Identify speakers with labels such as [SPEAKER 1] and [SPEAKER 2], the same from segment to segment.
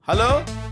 [SPEAKER 1] Hello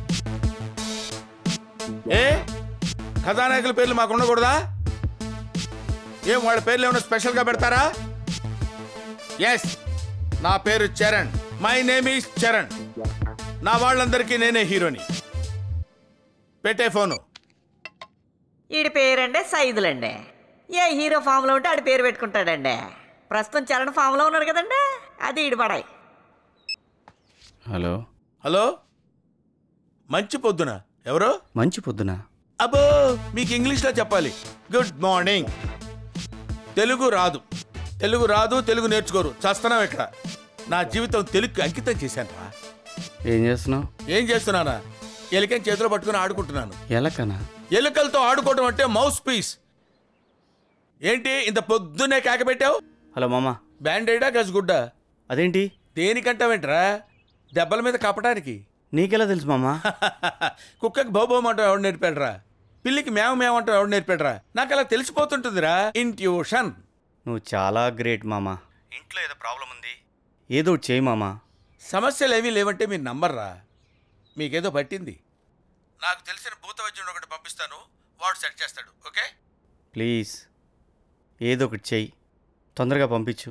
[SPEAKER 1] ఏ కథానాయకుల పేర్లు మాకు ఉండకూడదా ఏం వాళ్ళ పేర్లు ఏమైనా స్పెషల్గా పెడతారా ఎస్ నా పేరు Charan my name is Charan నా వాళ్ళందరికీ నేనే హీరోని పెట్టే ఫోను
[SPEAKER 2] ఈడి పేరంటే సైదులండి ఏ హీరో ఫామ్లో ఉంటే ఆడి పేరు పెట్టుకుంటాడండి ప్రస్తుతం చరణ్ ఫామ్లో ఉన్నాడు కదండి అది ఈడి పడాయి
[SPEAKER 3] హలో
[SPEAKER 1] హలో మంచి పొద్దున ఎవరు
[SPEAKER 3] మంచి పొద్దున
[SPEAKER 1] అబ్బో మీకు ఇంగ్లీష్లో చెప్పాలి గుడ్ మార్నింగ్ తెలుగు రాదు తెలుగు రాదు తెలుగు నేర్చుకోరు చస్తున్నాం ఇక్కడ నా జీవితం తెలుగుకి అంకితం చేశాను రా
[SPEAKER 3] ఏం చేస్తున్నావు
[SPEAKER 1] ఏం చేస్తున్నానా ఎలికని చేతిలో పట్టుకుని ఆడుకుంటున్నాను
[SPEAKER 3] ఎలకనా
[SPEAKER 1] ఎలుకలతో ఆడుకోవడం అంటే మౌస్ పీస్ ఏంటి ఇంత పొద్దున్నే కేక పెట్టావు
[SPEAKER 3] హలో మామ
[SPEAKER 1] బ్యాండేడా గజగుడ్డా
[SPEAKER 3] అదేంటి
[SPEAKER 1] దేనికంటావేంట్రా దెబ్బల మీద కప్పడానికి
[SPEAKER 3] నీకెలా తెలుసు మామ
[SPEAKER 1] కుక్కకి బౌబోమంటావు ఎవడు నేర్పాడురా పిల్లికి మేవ మేమంటావు ఎవడు నేర్పాడురా నాకు అలా తెలిసిపోతుంటుందిరా ఇంట్యూషన్
[SPEAKER 3] నువ్వు చాలా గ్రేట్ మామ ఇంట్లో ఏదో ప్రాబ్లం ఉంది ఏదో ఒకటి చేయి మామ
[SPEAKER 1] సమస్యలు ఏమీ లేవంటే మీరు నమ్మర్రా మీకేదో పట్టింది నాకు తెలిసిన భూత వైద్యుడు ఒకటి పంపిస్తాను వాడు సెట్ చేస్తాడు ఓకే
[SPEAKER 3] ప్లీజ్ ఏదో ఒకటి చెయ్యి తొందరగా పంపించు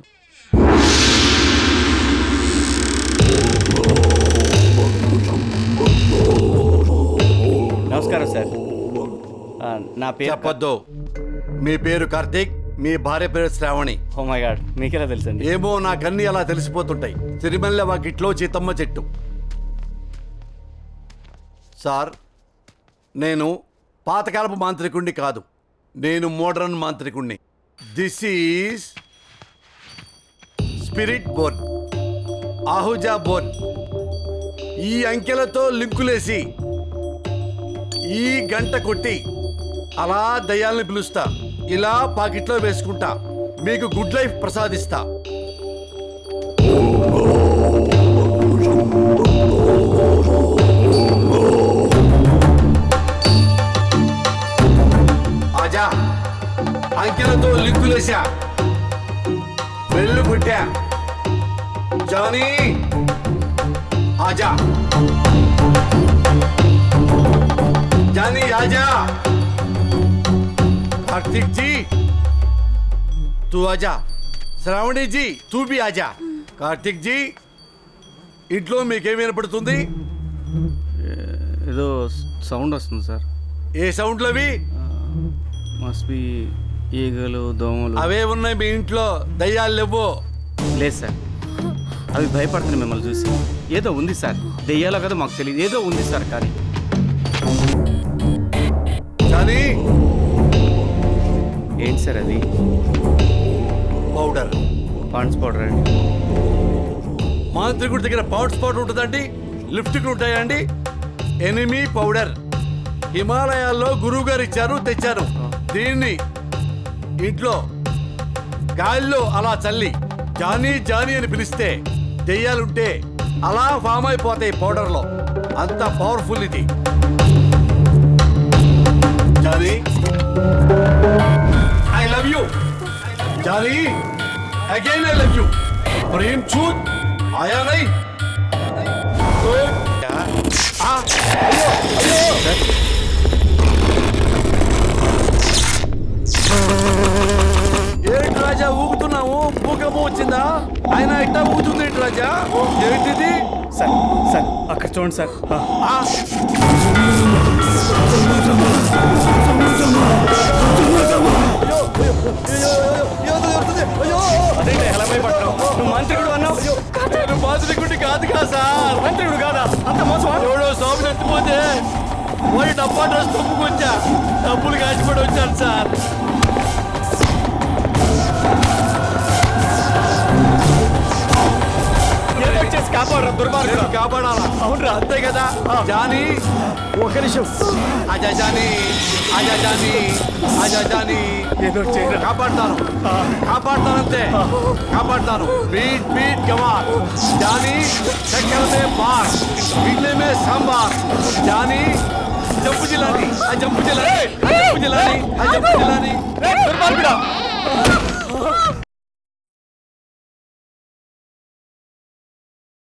[SPEAKER 3] నమస్కారం సార్ ఆ, నా పేరు
[SPEAKER 4] చెప్పొద్దు మీ పేరు కార్తీక్ మీ భార్య పేరు శ్రావణి
[SPEAKER 3] ఓ మై గాడ్ మీకెలా తెలుసండి
[SPEAKER 4] ఏమో నాకన్నీ అలా తెలిసిపోతుంటాయి సిరిమల్లె వాకిట్లో చీతమ్మ చెట్టు సార్ నేను పాతకాలపు మాంత్రికుణ్ణి కాదు నేను మోడర్న్ మాంత్రికుణ్ణి this is spirit board Ahuja board ఈ అంకెలతో లింకులేసి ఈ గంట కొట్టి అలా దయ్యాల్ని పిలుస్తా ఇలా పాకెట్లో వేసుకుంటా మీకు గుడ్ లైఫ్ ప్రసాదిస్తా ఆజా అంకెలతో లింకులేసా వెళ్ళు పుట్టా జానీ ఆజా जानी आजा कार्तिक जी तू आजा శ్రావణి జీ తూ బి ఆజా కార్తిక్ జీ ఇంట్లో మీకేం వినపడుతుంది
[SPEAKER 3] ఏదో సౌండ్ వస్తుంది సార్
[SPEAKER 4] ఏ సౌండ్లు అవి
[SPEAKER 3] మస్ట్ బి ఈగలు దోమలు
[SPEAKER 4] అవే ఉన్నాయి మీ ఇంట్లో దయ్యాలు లేవు
[SPEAKER 3] లేదు సార్ అవి భయపడుతున్నాయి మిమ్మల్ని చూసి ఏదో ఉంది సార్ దెయ్యాలో కదా మాకు తెలియదు ఏదో ఉంది సార్ కానీ
[SPEAKER 4] జానీ
[SPEAKER 3] ఏంటి సార్ అది
[SPEAKER 4] పౌడర్
[SPEAKER 3] పాండ్స్ పౌడర్ అండి
[SPEAKER 4] మాంత్రికుడి దగ్గర పౌడర్ స్పాట్ ఉంటుందండి లిఫ్ట్కి ఉంటాయండి ఎనిమీ పౌడర్ హిమాలయాల్లో గురువు గారు ఇచ్చారు తెచ్చాను దీన్ని ఇంట్లో గాలిలో అలా చల్లి జానీ జానీ అని పిలిస్తే దెయ్యాలుంటే అలా ఫామ్ అయిపోతాయి పౌడర్లో అంత పవర్ఫుల్ ఇది Johnny I love you Johnny again I love you ప్రేम छूत आया नहीं तो आ, अयो, अयो। ఏంటి రాజా ఊగుతున్నావు భూకంపం వచ్చిందా ఆయన ఇట్టా ఊగుతుంది ఏంటి రాజా ఏంటిది
[SPEAKER 3] సార్ సార్ అక్కడ చూడండి సార్ ఆ,
[SPEAKER 4] ఆ, అయ్యో, అయ్యో, అయ్యో, అయ్యో, అయ్యో, దొరుకుతుంది. అయ్యో
[SPEAKER 3] అదేంటి ఎలా భయపడ్డావు నువ్వు మంత్రికుడు అన్నావు
[SPEAKER 4] నేను బాధితుడి కాదు కదా సార్
[SPEAKER 3] మంత్రికుడు కాదా అంత మోసం
[SPEAKER 4] ఎవడో స్వామిని ఎత్తిపోతే వాడి డబ్బా డ్రెస్ తప్పుకొచ్చా డబ్బులు కాచిపడి వచ్చాను సార్
[SPEAKER 3] ఏదో చేసి కాపాడరా దుర్మార్గుడు
[SPEAKER 4] నేను కాపాడాలా
[SPEAKER 3] అవునురా.
[SPEAKER 4] అంతే కదా జానీ
[SPEAKER 3] ఒక నిమిషం
[SPEAKER 4] ఆజా జానీ ఆజా జానీ ఆజా జానీ
[SPEAKER 3] ఏదో చేయరా
[SPEAKER 4] కాపాడతాను కాపాడతాను అంతే కాపాడతాను బీట్ బీట్ గమార్ జానీ చక్కెర మే బార్ ఇడ్లీ మే సాంబార్ జానీ జంపు జిల్లాని ఆ జంపు జిల్లాని ఆ జంపు జిల్లాని ఆ జంపు జిల్లాని
[SPEAKER 3] దుర్మార్గుడా